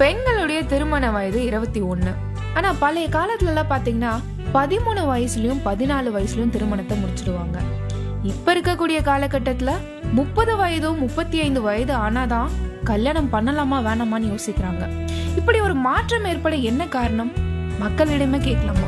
பெண்களுடைய திருமண வயது இருபத்தி ஒண்ணு ஆனா பழைய காலத்துல எல்லாம் பாத்தீங்கன்னா பதிமூணு வயசுலயும் பதினாலு வயசுலயும் திருமணத்தை முடிச்சிடுவாங்க இப்ப இருக்கக்கூடிய காலகட்டத்துல முப்பது வயதும் முப்பத்தி ஐந்து வயது ஆனாதான் கல்யாணம் பண்ணலாமா வேணாமான்னு யோசிக்கிறாங்க இப்படி ஒரு மாற்றம் ஏற்பட என்ன காரணம் மக்களிடமே கேட்கலாமா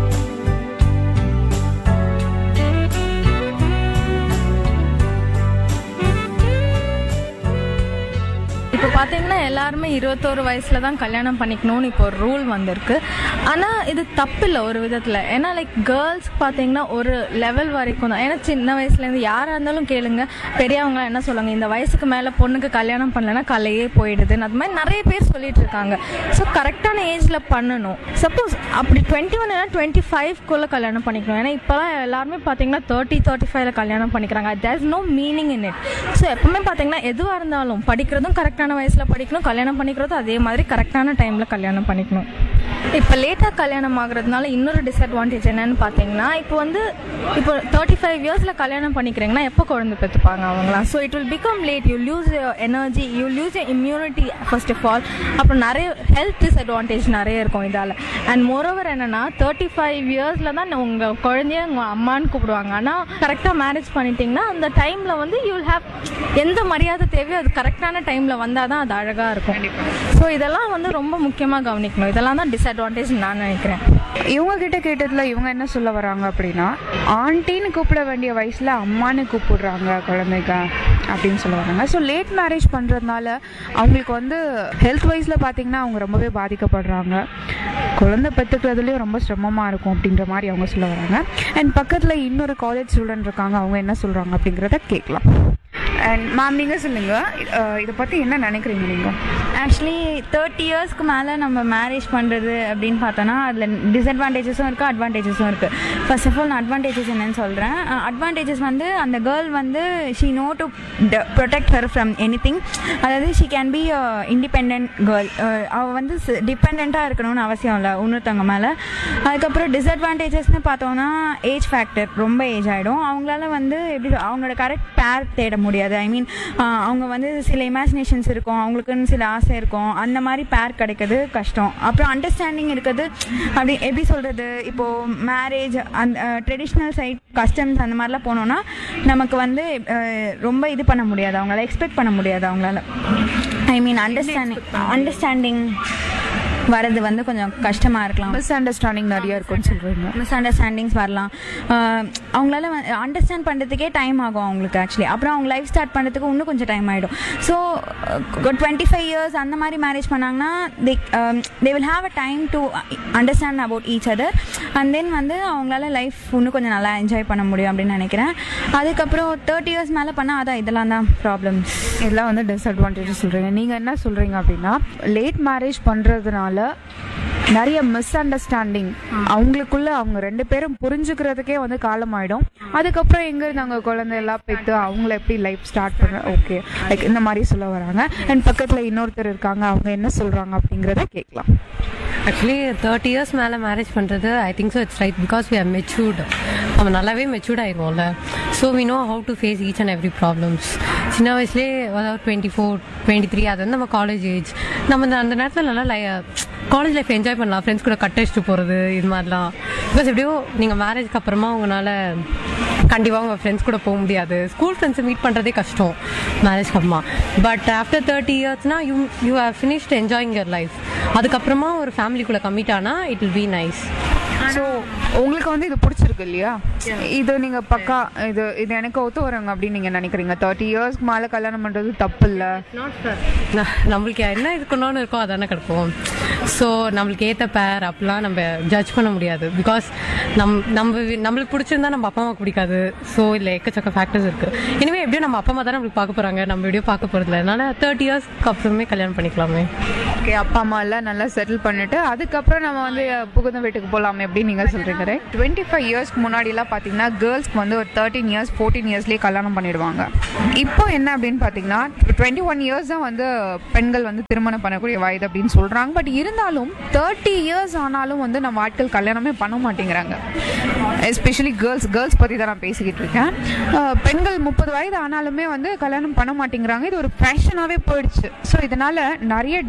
இப்போ பார்த்தீங்கன்னா எல்லாருமே இருபத்தோரு வயசுல தான் கல்யாணம் பண்ணிக்கணும்னு இப்போ ஒரு ரூல் வந்திருக்கு ஆனால் இது தப்பு இல்லை ஒரு விதத்தில் ஏன்னா லைக் கேர்ள்ஸ் பார்த்தீங்கன்னா ஒரு லெவல் வரைக்கும் தான் ஏன்னா சின்ன வயசுலேருந்து யாராக இருந்தாலும் கேளுங்க பெரியவங்க என்ன சொல்லுவாங்க இந்த வயசுக்கு மேலே பொண்ணுக்கு கல்யாணம் பண்ணலன்னா கலையே போயிடுதுன்னு அது மாதிரி நிறைய பேர் சொல்லிட்டு இருக்காங்க ஸோ கரெக்டான ஏஜில் பண்ணணும் சப்போஸ் அப்படி டுவெண்ட்டி ஒன் டுவெண்ட்டி ஃபைவ்க்குள்ளே கல்யாணம் பண்ணிக்கணும் ஏன்னா இப்போலாம் எல்லாருமே பார்த்தீங்கன்னா தேர்ட்டி தேர்ட்டி ஃபைவ்ல கல்யாணம் பண்ணிக்கிறாங்க there is no meaning in it so எப்பவுமே பார்த்தீங்கன்னா எதுவாக இருந்தாலும் படிக்கிறதும் கரெக்டான வயசில் படிக்கணும் கல்யாணம் பண்ணிக்கிறதும் அதே மாதிரி கரெக்டான டைமில் கல்யாணம் பண்ணிக்கணும் இப்போ லேட்டாக கல்யாணம் ஆகுறதுனால இன்னொரு டிஸ்அட்வான்டேஜ் என்னன்னு பார்த்தீங்கன்னா இப்போ வந்து இப்போ தேர்ட்டி ஃபைவ் இயர்ஸில் கல்யாணம் பண்ணிக்கிறீங்கன்னா எப்போ குழந்தை பெற்றுப்பாங்க அவங்களாம் so it will become late you lose energy you lose immunity first of all அப்புறம் நிறைய ஹெல்த் டிஸ்அட்வான்டேஜ் நிறைய இருக்கும் இதால் அண்ட் மோரோவர் என்னன்னா தேர்ட்டி ஃபைவ் இயர்ஸில் தான் உங்கள் குழந்தைய உங்கள் அம்மான்னு கூப்பிடுவாங்க ஆனால் கரெக்டாக மேரேஜ் பண்ணிட்டீங்கன்னா அந்த டைமில் வந்து யூ வில் ஹேவ் எந்த மரியாதை தேவையோ அது கரெக்டான டைமில் வந்தால் தான் அது அழகாக இருக்கும் ஸோ இதெல்லாம் வந்து ரொம்ப முக்கியமாக கவனிக்கணும் இதெல்லாம் தான் டிஸ்அட்வான்டேஜ் நான் நினைக்கிறேன் இவங்க கிட்ட கேட்டதுல இவங்க என்ன சொல்ல வராங்க அப்படின்னா ஆண்டின்னு கூப்பிட வேண்டிய வயசுல அம்மான்னு கூப்பிடுறாங்க குழந்தைங்க அப்படின்னு சொல்ல வராங்க ஸோ லேட் மேரேஜ் பண்ணுறதுனால அவங்களுக்கு வந்து ஹெல்த் வைஸில் பார்த்தீங்கன்னா அவங்க ரொம்பவே பாதிக்கப்படுறாங்க குழந்தை பெற்றுக்கிறதுலேயும் ரொம்ப சிரமமாக இருக்கும் அப்படின்ற மாதிரி அவங்க சொல்ல வராங்க அண்ட் பக்கத்தில் இன்னொரு காலேஜ் ஸ்டூடெண்ட் இருக்காங்க அவங்க என்ன சொல்கிறாங்க அப்படிங்கிறத கேட்கலாம் அண்ட் மேம் நீங்கள் சொல்லுங்கள் இதை பற்றி என்ன நினைக்கிறீங்க நீங்கள் ஆக்சுவலி தேர்ட்டி இயர்ஸ்க்கு மேலே நம்ம மேரேஜ் பண்ணுறது அப்படின்னு பார்த்தோன்னா அதில் டிஸ்அட்வான்டேஜஸும் இருக்குது அட்வான்டேஜஸும் இருக்குது ஃபர்ஸ்ட் ஆஃப் ஆல் நான் அட்வான்டேஜஸ் என்னன்னு சொல்கிறேன் அட்வான்டேஜஸ் வந்து அந்த கேர்ள் வந்து she know to protect her from anything அதாவது she can be independent girl அவள் வந்து டிபெண்ட்டாக இருக்கணும்னு அவசியம் இல்லை இன்னொருத்தவங்க மேலே அதுக்கப்புறம் டிஸ்அட்வான்டேஜஸ்னு பார்த்தோன்னா ஏஜ் ஃபேக்டர் ரொம்ப ஏஜ் ஆகிடும் அவங்களால வந்து எப்படி சொல்- அவங்களோட கரெக்ட் பேர் தேட முடியாது ஐ மீன் அவங்க வந்து சில இமேஜினேஷன்ஸ் இருக்கும் அவங்களுக்குன்னு சில ஆசை இருக்கும் அந்த மாதிரி பேர் கிடைக்கிறது கஷ்டம் அப்புறம் அண்டர்ஸ்டாண்டிங் இருக்குது அப்படி எப்படி சொல்கிறது இப்போது மேரேஜ் அந்த ட்ரெடிஷ்னல் சைட் கஸ்டம்ஸ் அந்த மாதிரிலாம் போனோன்னா நமக்கு வந்து அஹ், ரொம்ப இது பண்ண முடியாது அவங்களால எக்ஸ்பெக்ட் பண்ண முடியாது அவங்களால ஐ மீன் அண்டர்ஸ்டாண்டிங் அண்டர்ஸ்டாண்டிங் வரது வந்து கொஞ்சம் கஷ்டமாக இருக்கலாம் மிஸ் அண்டர்ஸ்டாண்டிங் நிறைய இருக்கும்னு சொல்கிறீங்க மிஸ் அண்டர்ஸ்டாண்டிங்ஸ் வரலாம் ஆஹ் அவங்களால அண்டர்ஸ்டாண்ட் பண்ணுறதுக்கே டைம் ஆகும் அவங்களுக்கு ஆக்சுவலி அப்புறம் அவங்க லைஃப் ஸ்டார்ட் பண்ணுறதுக்கு இன்னும் கொஞ்சம் டைம் ஆகிடும் ஸோ டுவெண்ட்டி ஃபைவ் இயர்ஸ் அந்த மாதிரி மேரேஜ் பண்ணாங்கன்னா they they will have a time to understand about each other and then வந்து அவங்களால லைஃப் இன்னும் கொஞ்சம் நல்லா என்ஜாய் பண்ண முடியும் அப்படின்னு நினைக்கிறேன் அதுக்கப்புறம் தேர்ட்டி இயர்ஸ் மேலே பண்ணால் அதான் இதெல்லாம் தான் ப்ராப்ளம்ஸ் இதெல்லாம் வந்து டிஸ்அட்வான்டேஜ் சொல்கிறீங்க நீங்கள் என்ன சொல்கிறீங்க அப்படின்னா லேட் மேரேஜ் பண்ணுறதுனால நிறைய மிஸ் அண்டர்ஸ்டாண்டிங் அவங்களுக்குள்ள அவங்க ரெண்டு பேரும் புரிஞ்சுக்கிறதுக்கே வந்து காலமாயிடும் அதுக்கப்புறம் எங்க நாங்கள் குழந்தை எல்லாம் பெற்று அவங்கள எப்படி லைஃப் ஸ்டார்ட் பண்ண ஓகே லைக் இந்த மாதிரி சொல்ல வராங்க அண்ட் பக்கத்தில் இன்னொருத்தர் இருக்காங்க அவங்க என்ன சொல்கிறாங்க அப்படிங்கிறத கேட்கலாம் ஆக்சுவலி தேர்ட்டி இயர்ஸ் மேலே மேரேஜ் பண்ணுறது I think so it's right because we are matured நம்ம நல்லாவே மெச்சூர்ட் ஆயிடுவோம்ல so we know how to face each and every problems சின்ன வயசுலேயே அதாவது டுவெண்ட்டி ஃபோர் டுவெண்ட்டி த்ரீ அது வந்து நம்ம காலேஜ் ஏஜ் நம்ம இந்த- அந்த நேரத்தில் நல்லா லை காலேஜ் லைஃப் என்ஜாய் பண்ணலாம் ஃப்ரெண்ட்ஸ் கூட கட் அடிச்சுட்டு போகிறது இது மாதிரிலாம் பிகாஸ் எப்படியோ நீங்கள் மேரேஜ்க்கு அப்புறமா உங்களால் கண்டிப்பாக உங்கள் ஃப்ரெண்ட்ஸ் கூட போக முடியாது ஸ்கூல் ஃப்ரெண்ட்ஸை மீட் பண்ணுறதே கஷ்டம் மேரேஜ்க்கு அப்புறமா பட் ஆஃப்டர் தேர்ட்டி இயர்ஸ்னா you you have finished enjoying your life அதுக்கப்புறமா ஒரு ஃபேமிலிக்குள்ளே கமிட் ஆனால் it will be nice so உங்களுக்கு வந்து இது பிடிச்சிருக்கு இல்லையா இது நீங்கள் பக்கா இது இது எனக்கு ஒத்து வராங்க அப்படின்னு நீங்கள் நினைக்கிறீங்க தேர்ட்டி இயர்ஸ்க்கு மேலே கல்யாணம் பண்ணுறது தப்பு இல்லை நம்மளுக்கு என்ன இருக்கணும்னு இருக்கோ அதானே கிடைக்கும் ஸோ நம்மளுக்கு ஏற்ற பேர் அப்படிலாம் நம்ம ஜட்ஜ் பண்ண முடியாது பிகாஸ் நம் நம்ம வி- நம்மளுக்கு பிடிச்சிருந்தா நம்ம அப்பா அம்மாவுக்கு பிடிக்காது ஸோ இல்லை எக்கச்சக்க ஃபேக்டர்ஸ் இருக்கு இனிமே எப்படியும் நம்ம அப்பா அம்மா தான் நம்மளுக்கு பார்க்க போறாங்க நம்ம எப்படியோ பார்க்க போறது இல்லை அதனால தேர்ட்டி இயர்ஸ்க்கு அப்புறமே கல்யாணம் பண்ணிக்கலாமே ஓகே அப்பா அம்மா எல்லாம் நல்லா செட்டில் பண்ணிட்டு அதுக்கப்புறம் நம்ம வந்து புகுந்த வீட்டுக்கு போகலாமே அப்படின்னு நீங்கள் சொல்கிறீங்க டுவெண்ட்டி ஃபைவ் இயர்ஸ்க்கு முன்னாடிலாம் பார்த்தீங்கன்னா கேர்ள்ஸ்க்கு வந்து ஒரு தேர்ட்டின் இயர்ஸ் ஃபோர்டீன் இயர்ஸ்லேயே கல்யாணம் பண்ணிடுவாங்க இப்போ என்ன அப்படின்னு பார்த்தீங்கன்னா டுவெண்ட்டி ஒன் இயர்ஸ் தான் வந்து பெண்கள் வந்து திருமணம் பண்ணக்கூடிய வயது அப்படின்னு சொல்கிறாங்க பட் இருந்தாலும் தேர்ட்டி இயர்ஸ் ஆனாலும் வந்து நம்ம ஆட்கள் கல்யாணமே பண்ண மாட்டேங்கிறாங்க எஸ்பெஷலி கேர்ள்ஸ் கேர்ள்ஸ் பற்றி தான் நான் பேசிக்கிட்டு இருக்கேன் அஹ் பெண்கள் முப்பது வயது ஆனாலுமே வந்து கல்யாணம் பண்ண மாட்டேங்கிறாங்க இது ஒரு ஃபேஷனாகவே போயிடுச்சு ஸோ இதனால நிறைய டிஸ்அட்வான்டேஜ்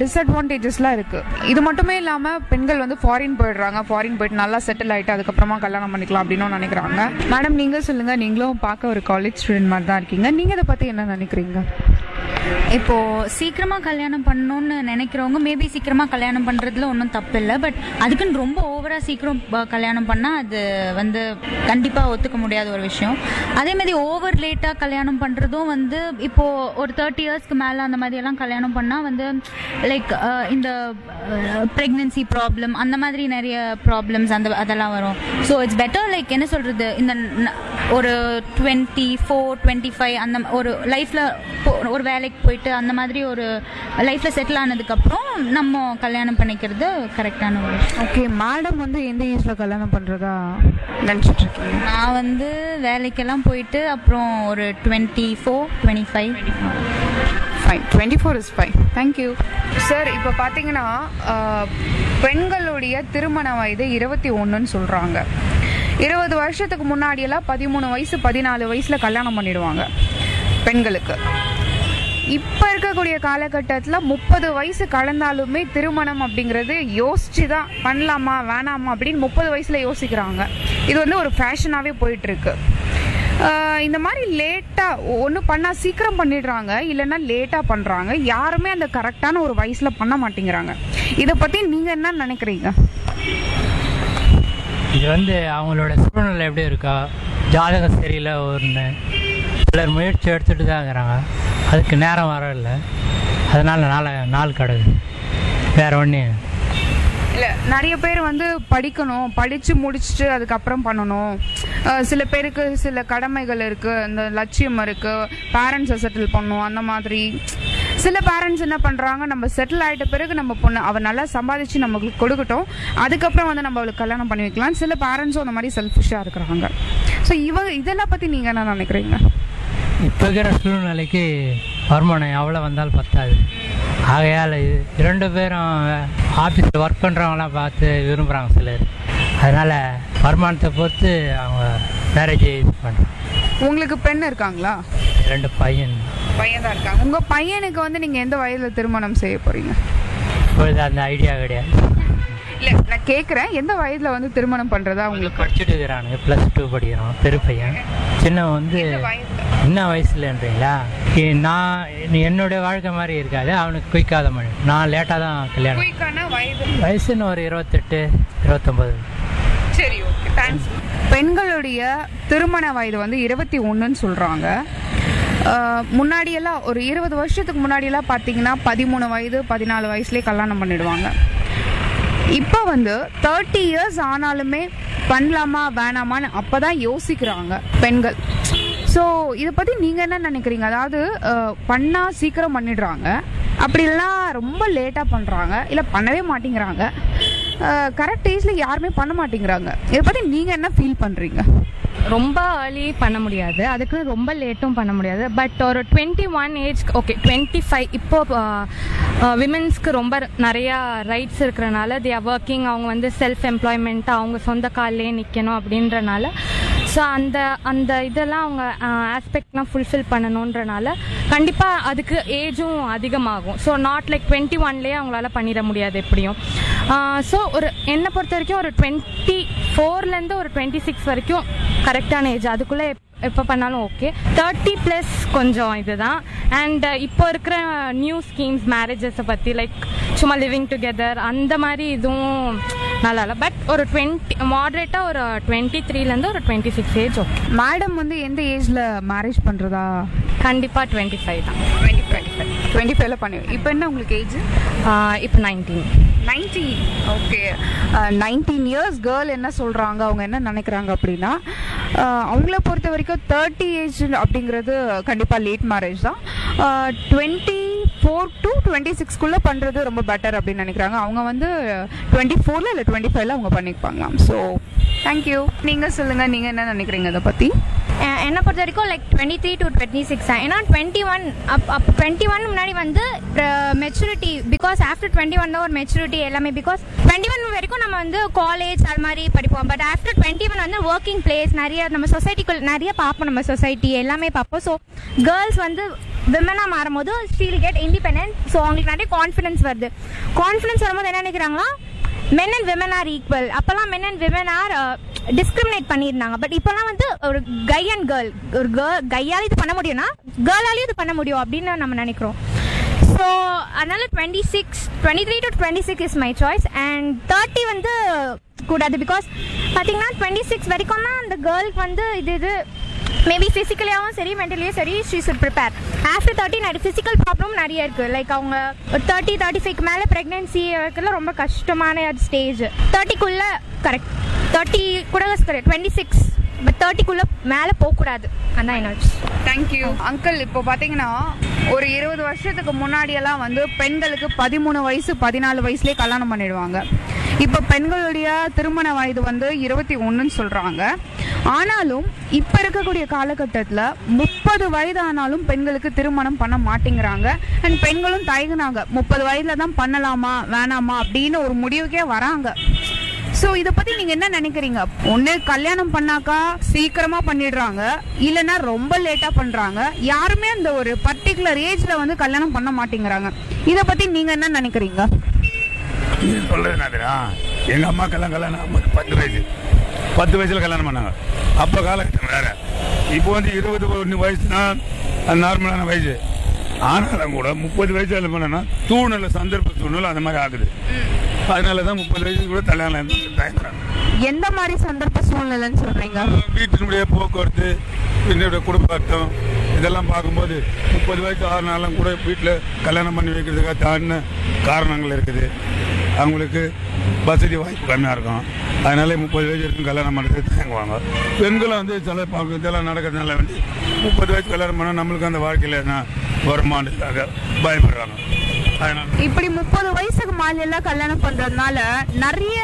அட்வான்டேஜஸ்லாம் இருக்கு இது மட்டுமே இல்லாம பெண்கள் வந்து ஃபாரின் போயிடுறாங்க ஃபாரின் போயிட்டு நல்லா செட்டில் ஆயிட்டு அதுக்கப்புறமா கல்யாணம் பண்ணிக்கலாம் அப்படின்னு நினைக்கிறாங்க மேடம் நீங்க சொல்லுங்க நீங்களும் பார்க்க ஒரு காலேஜ் ஸ்டூடெண்ட் மாதிரி தான் இருக்கீங்க நீங்க இதை பத்தி என்ன நினைக்கிறீங்க இப்போ சீக்கிரமா கல்யாணம் பண்ணணும்னு நினைக்கிறவங்க மேபி சீக்கிரமா கல்யாணம் பண்றதுல ஒன்றும் தப்பு இல்லை பட் அதுக்குன்னு ரொம்ப ஓவரா சீக்கிரம் ப- கல்யாணம் பண்ணா அது வந்து கண்டிப்பா ஒத்துக்க முடியாத ஒரு விஷயம் அதே மாதிரி ஓவர் லேட்டா கல்யாணம் பண்றதும் வந்து இப்போ ஒரு தேர்ட்டி இயர்ஸ்க்கு மேல அந்த மாதிரி எல்லாம் கல்யாணம் பண்ணா வந்து லைக் இந்த பிரெக்னன்சி ப்ராப்ளம் அந்த மாதிரி நிறைய ப்ராப்ளம்ஸ் அந்த அதெல்லாம் வரும் ஸோ இட்ஸ் பெட்டர் லைக் என்ன சொல்றது இந்த ந- ஒரு டுவெண்ட்டி ஃபோர் டுவெண்ட்டி ஃபைவ் அந்த ஒரு லைஃப்ல ஒரு வேலைக்கு போயிட்டு அந்த மாதிரி ஒரு லைஃப்ல செட்டில் ஆனதுக்கு அப்புறம் நம்ம கல்யாணம் பண்ணிக்கிறது கரெக்டான ஒரு விஷயம் ஓகே மேடம் வந்து எந்த ஏஜ்ல கல்யாணம் பண்றதா நினைச்சிட்டு இருக்கீங்க நான் வந்து வேலைக்கெல்லாம் போயிட்டு அப்புறம் ஒரு twenty four twenty five fine twenty four is fine thank you sir இப்போ பார்த்தீங்கன்னா ஆஹ், பெண்களுடைய திருமண வயது இருபத்தி ஒன்றுன்னு சொல்கிறாங்க இருபது வருஷத்துக்கு முன்னாடியெல்லாம் பதிமூணு வயசு பதினாலு வயசில் கல்யாணம் பண்ணிடுவாங்க பெண்களுக்கு இப்போ இருக்கக்கூடிய காலகட்டத்தில் முப்பது வயசு கடந்தாலுமே திருமணம் அப்படிங்கிறது யோசிச்சு தான் பண்ணலாமா வேணாமா அப்படின்னு முப்பது வயசில் யோசிக்கிறாங்க இது வந்து ஒரு ஃபேஷனாகவே போயிட்டுருக்கு ஆஹ் இந்த மாதிரி லேட்டாக ஒன்று பண்ணால் சீக்கிரம் பண்ணிடுறாங்க இல்லைன்னா லேட்டாக பண்ணுறாங்க யாருமே அந்த கரெக்டான ஒரு வயசில் பண்ண மாட்டேங்கிறாங்க இதை பற்றி நீங்கள் என்ன நினைக்கிறீங்க இது வந்து அவங்களோட சூழ்நிலை எப்படி இருக்கா ஜாதகம் சரியில்லை ஒன்று சிலர் முயற்சி எடுத்துட்டு தான் இருக்கிறாங்க அதுக்கு நேரம் வரல அதனால நாளை நாள் கிடக்குது வேற ஒன்று இல்லை நிறைய பேர் வந்து படிக்கணும் படித்து முடிச்சுட்டு அதுக்கப்புறம் பண்ணணும் ஆஹ் சில பேருக்கு சில கடமைகள் இருக்குது இந்த லட்சியம் இருக்குது பேரண்ட்ஸை செட்டில் பண்ணணும் அந்த மாதிரி சில பேரண்ட்ஸ் என்ன பண்ணுறாங்க நம்ம செட்டில் ஆகிட்ட பிறகு நம்ம பொண்ணு அவள் நல்லா சம்பாதிச்சு நமக்கு கொடுக்கட்டும் அதுக்கப்புறம் வந்து நம்ம அவளுக்கு கல்யாணம் பண்ணி வைக்கலாம் சில பேரண்ட்ஸும் அந்த மாதிரி செல்ஃபிஷாக இருக்கிறாங்க ஸோ இவ இதெல்லாம் பற்றி நீங்கள் என்ன நினைக்கிறீங்க இப்போ இருக்கிற சூழ்நிலைக்கு வருமானம் எவ்வளோ வந்தாலும் பத்தாது ஆகையால் இது இரண்டு பேரும் ஆஃபீஸில் ஒர்க் பண்ணுறவங்களாம் பார்த்து விரும்புகிறாங்க சிலர் அதனால் வருமானத்தை பொறுத்து அவங்க மேரேஜ் இது பண்ணுறாங்க உங்களுக்கு பெண் இருக்காங்களா ரெண்டு பையன் பையன் தான் இருக்காங்க உங்கள் பையனுக்கு வந்து நீங்கள் எந்த வயதில் திருமணம் செய்ய போகிறீங்க இப்பொழுது அந்த ஐடியா கிடையாது இல்லை நான் கேட்குறேன் எந்த வயதில் வந்து திருமணம் பண்ணுறதா உங்களுக்கு உங்களுக்கு படிச்சுட்டு இருக்கிறானுங்க ப்ளஸ் டூ படிக்கிறான் பெரு பையன் சின்னவன் வந்து என்ன வயசுலன்றீங்களா இ- நான் இனி என்னுடைய வாழ்க்கை மாதிரி இருக்காது அவனுக்கு குயிக்காத மழை நான் லேட்டாக தான் கல்யாணம் குயிக்கான வயது வயசுன்னு ஒரு இருபத்தெட்டு இருபத்தொம்பது சரி ஓகே தேங்க்ஸ் பெண்களுடைய திருமண வயது வந்து இருபத்தி ஒன்றுன்னு சொல்கிறாங்க முன்னாடியெல்லாம் ஒரு இருபது வருஷத்துக்கு முன்னாடியெல்லாம் பார்த்தீங்கன்னா பதிமூணு வயது பதினாலு வயசுலேயே கல்யாணம் பண்ணிடுவாங்க இப்போ வந்து தேர்ட்டி இயர்ஸ் ஆனாலுமே பண்ணலாமா வேணாமான்னு அப்போ தான் யோசிக்கிறாங்க பெண்கள் ஸோ இதை பற்றி நீங்கள் என்ன நினைக்கிறீங்க அதாவது பண்ணால் சீக்கிரம் பண்ணிடுறாங்க அப்படி இல்லைன்னா ரொம்ப லேட்டாக பண்ணுறாங்க இல்லை பண்ணவே மாட்டேங்கிறாங்க கரெக்ட் ஏஜில் யாருமே பண்ண மாட்டேங்கிறாங்க இதை பற்றி நீங்கள் என்ன ஃபீல் பண்ணுறீங்க ரொம்ப ஏர்லி பண்ண முடியாது அதுக்கு ரொம்ப லேட்டும் பண்ண முடியாது பட் ஒரு twenty one age okay twenty five இப்போ விமென்ஸ்க்கு ரொம்ப நிறையா ரைட்ஸ் இருக்கிறனால தே ஆர் ஒர்க்கிங் அவங்க வந்து செல்ஃப் எம்ப்ளாய்மெண்ட் அவங்க சொந்த காலிலே நிற்கணும் அப்படின்றனால ஸோ அந்த அந்த இதெல்லாம் அவங்க ஆஸ்பெக்ட்லாம் ஃபுல்ஃபில் பண்ணணுன்றனால கண்டிப்பாக அதுக்கு ஏஜும் அதிகமாகும் ஸோ நாட் லைக் டுவெண்ட்டி ஒன்லேயே அவங்களால பண்ணிட முடியாது எப்படியும் ஸோ ஒரு என்னை பொறுத்த வரைக்கும் ஒரு டுவெண்ட்டி ஃபோர்லேருந்து ஒரு டுவெண்ட்டி சிக்ஸ் வரைக்கும் கரெக்டான ஏஜ் அதுக்குள்ளே எப்போ பண்ணாலும் ஓகே தேர்ட்டி ப்ளஸ் கொஞ்சம் இதுதான் அண்ட் இப்போ இருக்கிற நியூ ஸ்கீம்ஸ் மேரேஜஸை பற்றி லைக் சும்மா லிவிங் டுகெதர் அந்த மாதிரி இதுவும் நல்லா இல்லை பட் ஒரு டுவெண்ட்டி மாட்ரேட்டாக ஒரு டுவெண்ட்டி த்ரீலேருந்து ஒரு twenty six age okay madam வந்து எந்த ஏஜில் மேரேஜ் பண்ணுறதா கண்டிப்பாக டுவெண்ட்டி ஃபைவ் தான் டுவெண்ட்டி டுவெண்ட்டி ஃபைவ் டுவெண்ட்டி ஃபைவ்ல பண்ணி இப்போ என்ன உங்களுக்கு ஏஜ் இப்போ nineteen nineteen okay nineteen years girl என்ன சொல்கிறாங்க அவங்க என்ன நினைக்கிறாங்க அப்படின்னா அஹ், அவங்கள பொறுத்த வரைக்கும் தேர்ட்டி ஏஜ் அப்படிங்கிறது கண்டிப்பாக லேட் மேரேஜ் தான் டுவெண்ட்டி ஃபோர் டு டுவெண்ட்டி சிக்ஸ்க்குள்ளே பண்ணுறது ரொம்ப பெட்டர் அப்படின்னு நினைக்கிறாங்க அவங்க வந்து டுவெண்ட்டி ஃபோரில் இல்லை டுவெண்ட்டி ஃபைவ்ல அவங்க பண்ணிப்பாங்களாம் ஸோ தேங்க்யூ நீங்கள் சொல்லுங்கள் நீங்கள் என்ன நினைக்கிறீங்க இதை பற்றி அஹ் என்னை பொறுத்த வரைக்கும் like twenty three to twenty six தான் ஏன்னா twenty one up up twenty one முன்னாடி வந்து maturity because after twenty one தான் ஒரு மெச்சூரிட்டி எல்லாமே பிகாஸ் டுவெண்ட்டி ஒன் வரைக்கும் நம்ம வந்து காலேஜ் அது மாதிரி படிப்போம் பட் ஆஃப்டர் டுவெண்ட்டி ஒன் வந்து ஒர்க்கிங் பிளேஸ் நிறைய நம்ம சொசைட்டிக்குள் நிறைய பார்ப்போம் நம்ம சொசைட்டி எல்லாமே பார்ப்போம் ஸோ கேர்ள்ஸ் வந்து விமனாக மாறும்போது ஸ்டீல் கெட் இண்டிபெண்டன்ட் ஸோ அவங்களுக்கு நிறைய கான்ஃபிடன்ஸ் வருது கான்ஃபிடன்ஸ் வரும்போது என்ன நினைக்கிறாங்களா men and women are equal அப்போல்லாம் men and women are discriminate பண்ணியிருந்தாங்க பட் இப்போல்லாம் வந்து ஒரு கை அண்ட் கேர்ள் ஒரு கேர்ள் கையால் இது பண்ண முடியும்னா கேர்ளாலையும் இது பண்ண முடியும் அப்படின்னு நம்ம நினைக்கிறோம் ஸோ அதனால twenty six twenty three to twenty six is my choice and thirty வந்து கூடாது பிகாஸ் பார்த்தீங்கன்னா டுவெண்ட்டி சிக்ஸ் வரைக்கும் தான் அந்த கேர்ளுக்கு வந்து இது இது மேபி ஃபிசிக்கலியாகவும் சரி மென்டலியும் சரி she should prepare after thirty நிறைய ஃபிசிக்கல் ப்ராப்ளம் நிறைய இருக்குது லைக் அவங்க ஒரு தேர்ட்டி தேர்ட்டி ஃபைவ்க்கு மேலே ப்ரெக்னென்சி வைக்கலாம் ரொம்ப கஷ்டமான ஸ்டேஜ் தேர்ட்டிக்குள்ளே கரெக்ட் தேர்ட்டி கூட கரெக்ட் டுவெண்ட்டி சிக்ஸ் பட் தேர்ட்டிக்குள்ளே மேலே போகக்கூடாது அதான் என்ன தேங்க்யூ அங்கிள் இப்போ பார்த்தீங்கன்னா ஒரு இருபது வருஷத்துக்கு முன்னாடியெல்லாம் வந்து பெண்களுக்கு பதிமூணு வயசு பதினாலு வயசுலேயே கல்யாணம் பண்ணிடுவாங்க இப்போ பெண்களுடைய திருமண வயது வந்து இருபத்தி ஒன்றுன்னு சொல்கிறாங்க ஆனாலும் இப்போ இருக்கக்கூடிய காலகட்டத்தில் முப்பது வயது ஆனாலும் பெண்களுக்கு திருமணம் பண்ண மாட்டேங்கிறாங்க அண்ட் பெண்களும் தயங்குனாங்க முப்பது வயதில் தான் பண்ணலாமா வேணாமா அப்படின்னு ஒரு முடிவுக்கே வராங்க சோ இத பத்தி நீங்க என்ன நினைக்கிறீங்க ஒண்ணு கல்யாணம் பண்ணாக்கா சீக்கிரமா பண்ணிடுறாங்க இல்லனா ரொம்ப லேட்டா பண்றாங்க யாருமே அந்த ஒரு பர்டிகுலர் ஏஜ்ல வந்து கல்யாணம் பண்ண மாட்டேங்கிறாங்க இத பத்தி நீங்க என்ன நினைக்கிறீங்க நீ சொல்றது என்னதுடா எங்க அம்மாக்கெல்லாம் கல்யாணம் ஆகும்போது பத்து வயசு பத்து வயசுல கல்யாணம் பண்ணாங்க அப்போ காலகட்டம் வேற இப்போ வந்து இருபது ஒன்று வயசுனா அது நார்மலான வயசு ஆனாலும் கூட முப்பது வயசு வேலை பண்ணனா சூழ்நிலை சந்தர்ப்ப சூழ்நிலை அந்த மாதிரி ஆகுது அதனால தான் முப்பது வயசு கூட கல்யாணம் தயங்குறாங்க எந்த மாதிரி சந்தர்ப்ப சூழ்நிலைன்னு சொல்றீங்க வீட்டினுடைய போக்குவரத்து என்னுடைய குடும்ப அர்த்தம் இதெல்லாம் பார்க்கும்போது முப்பது வயசு ஆறு நாளும் கூட வீட்டில் கல்யாணம் பண்ணி வைக்கிறதுக்காக தாண்டின காரணங்கள் இருக்குது அவங்களுக்கு வசதி வாய்ப்பு கம்மியாக இருக்கும் அதனால முப்பது வயசு வரைக்கும் கல்யாணம் பண்ணுறது தயங்குவாங்க பெண்களும் வந்து சில பார்க்க இதெல்லாம் நடக்கிறதுனால வந்து முப்பது வயசு கல்யாணம் பண்ணால் நம்மளுக்கு அந்த வாழ்க்கையில் என்ன வருமானத்துக்காக பயப்படுறாங்க அதனால இப்படி முப்பது வயசுக்கு மேல எல்லாம் கல்யாணம் பண்றதுனால நிறைய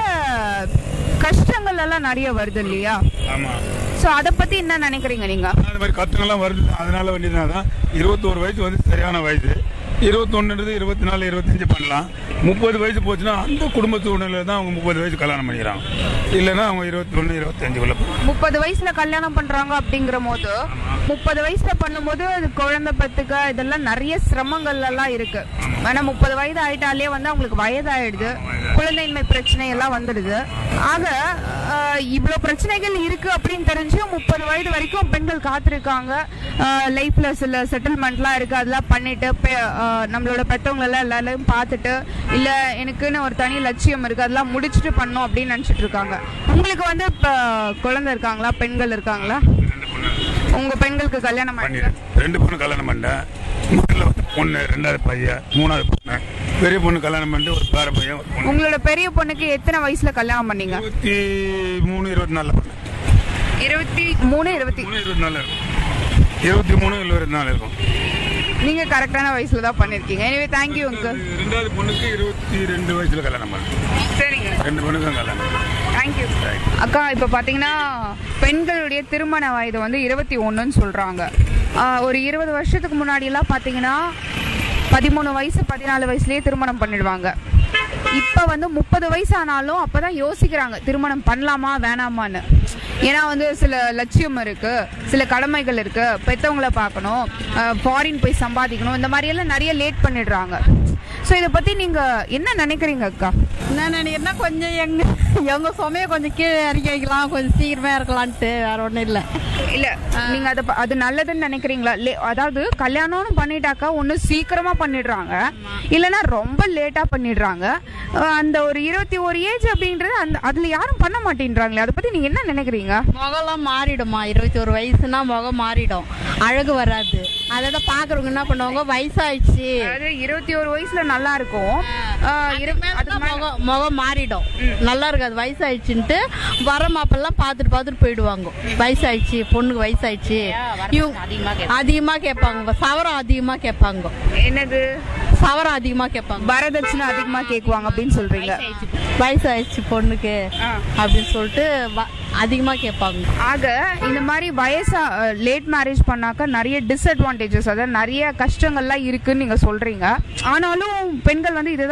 கஷ்டங்கள் எல்லாம் நிறைய வருது இல்லையா ஆமாம் சோ அத பத்தி என்ன நினைக்கிறீங்க நீங்க அந்த மாதிரி கஷ்டங்கள்லாம் வருது அதனால வேண்டியதுனால தான் இருபத்தோரு வயசு வந்து சரியான வயசு இருபத்தொன்னுன்றது இருபத்தி நாலு இருபத்தஞ்சு பண்ணலாம் முப்பது வயசு போச்சுன்னா அந்த குடும்ப சூழ்நிலையில தான் அவங்க முப்பது வயசு கல்யாணம் பண்ணிக்கிறாங்க இல்லைன்னா அவங்க இருபத்தொன்று இருபத்தஞ்சுக்குள்ள போகிறாங்க முப்பது வயசுல கல்யாணம் பண்றாங்க அப்படிங்கிற போது முப்பது வயசுல பண்ணும்போது அது குழந்தை பெத்துக்க இதெல்லாம் நிறைய சிரமங்கள் எல்லாம் இருக்கு ஆனா முப்பது வயது ஆயிட்டாலே வந்து அவங்களுக்கு வயதாயிடுது குழந்தையின்மை பிரச்சனை எல்லாம் வந்துடுது ஆக ஆஹ், இவ்வளவு பிரச்சனைகள் இருக்கு அப்படின்னு தெரிஞ்சு முப்பது வயது வரைக்கும் பெண்கள் காத்திருக்காங்க லைஃப்ல சில செட்டில்மெண்ட்லாம் இருக்கு அதெல்லாம் பண்ணிட்டு பெ- ஆஹ், நம்மளோட பெற்றவங்க எல்லாம் எல்லாரையும் பார்த்துட்டு இல்ல எனக்குன்னு ஒரு தனி லட்சியம் இருக்கு அதெல்லாம் முடிச்சுட்டு பண்ணோம் அப்படின்னு நினைச்சிட்டு இருக்காங்க உங்களுக்கு வந்து இப்ப குழந்தை இருக்காங்களா பெண்கள் இருக்காங்களா உங்க பெண்களுக்கு கல்யாணம் ஆயிடுச்சா? பண்ணிடுறேன் ரெண்டு பொண்ணு கல்யாணம் பண்ணிட்டேன் முதல்ல வந்து பொண்ணு ரெண்டாவது பையன் மூணாவது பொண்ணு பெரிய பொண்ணு கல்யாணம் பண்ணிட்டு ஒரு பேர பையன் ஒரு பொண்ணு உங்களோட பெரிய பொண்ணுக்கு எத்தனை வயசுல கல்யாணம் பண்ணீங்க இருபத்தி மூணு இருபத்தி நாலில் பண்ணேன் இருபத்தி மூணு இருபத்தி மூணு இருபத்தி நாலு இருக்கும் இருபத்தி மூணு இல்லை இருபத்தி நாலு இருக்கும் நீங்க கரெக்டான வயசுல தான் பண்ணிருக்கீங்க எனவே தேங்க்யூ அங்கிள் ரெண்டாவது பொண்ணுக்கு இருபத்தி ரெண்டு வயசுல கல்யாணம் பண்ணேன் சரிங்க ரெண்டு பொண்ணுக்கும் கல்யாணம் தேங்க்யூ அக்கா இப்போ பார்த்தீங்கன்னா பெண்களுடைய திருமண வயது வந்து இருபத்தி ஒன்றுன்னு சொல்கிறாங்க ஒரு இருபது வருஷத்துக்கு முன்னாடியெல்லாம் பார்த்தீங்கன்னா பதிமூணு வயசு பதினாலு வயசுலேயே திருமணம் பண்ணிடுவாங்க இப்போ வந்து முப்பது வயசு ஆனாலும் அப்போ தான் யோசிக்கிறாங்க திருமணம் பண்ணலாமா வேணாமான்னு ஏன்னா வந்து சில லட்சியம் இருக்கு சில கடமைகள் இருக்கு பெற்றவங்கள பார்க்கணும் ஃபாரின் போய் சம்பாதிக்கணும் இந்த மாதிரியெல்லாம் நிறைய லேட் பண்ணிடுறாங்க ஸோ இதை பற்றி நீங்கள் என்ன நினைக்கிறீங்க அக்கா என்ன நினைக்கிறேன்னா கொஞ்சம் எங்க எங்க சுமையை கொஞ்சம் கீழே இறக்கி வைக்கலாம் கொஞ்சம் சீக்கிரமா இருக்கலான்ட்டு வேற ஒன்றும் இல்லை இல்ல நீங்க அது ப- அது நல்லதுன்னு நினைக்கிறீங்களா லே- அதாவது கல்யாணம்னு பண்ணிட்டாக்கா ஒண்ணு சீக்கிரமா பண்ணிடுறாங்க இல்லனா ரொம்ப லேட்டா பண்ணிடுறாங்க அஹ் அந்த ஒரு இருபத்தி ஒரு ஏஜ் அப்படின்றது அந்த அதுல யாரும் பண்ண மாட்டேன்றாங்களே அதை பத்தி நீங்க என்ன நினைக்கிறீங்க முகம்லாம் மாறிடுமா இருபத்தி ஒரு வயசுனா முகம் மாறிடும் அழகு வராது அதை தான் பாக்குறவங்க என்ன பண்ணுவாங்க வயசாயிடுச்சு அதாவது இருபத்தி ஒரு வயசுல நல்லா இருக்கும் அஹ் இரு- அதுக்கு அதுக்கு மேல மேல- முகம் முகம் மாறிடும் நல்லா இருக்காது வயசாயிடுச்சுன்ட்டு வர மாப்பெல்லாம் பார்த்துட்டு பார்த்துட்டு போயிடுவாங்க வயசாயிடுச்சு பொண்ணுக்கு வயசாயிடுச்சு இவங்க அதிகமா கேட்பாங்க சவரம் அதிகமா கேட்பாங்க என்னது சவரம் அதிகமா கேட்பாங்க வரதட்சணை அதிகமா கேக்குவாங்க அப்படின்னு சொல்றீங்க வயசாயிடுச்சு பொண்ணுக்கு ஆ. அப்படின்னு சொல்லிட்டு வ- அதிகமா கேட்பாங்க ஆக இந்த மாதிரி வயசா லேட் மேரேஜ் பண்ணாக்க நிறைய டிஸ்அட்வான்டேஜஸ் அதாவது நிறைய கஷ்டங்கள்லாம் இருக்குன்னு நீங்க சொல்றீங்க ஆனாலும் பெண்கள் வந்து இதுதான்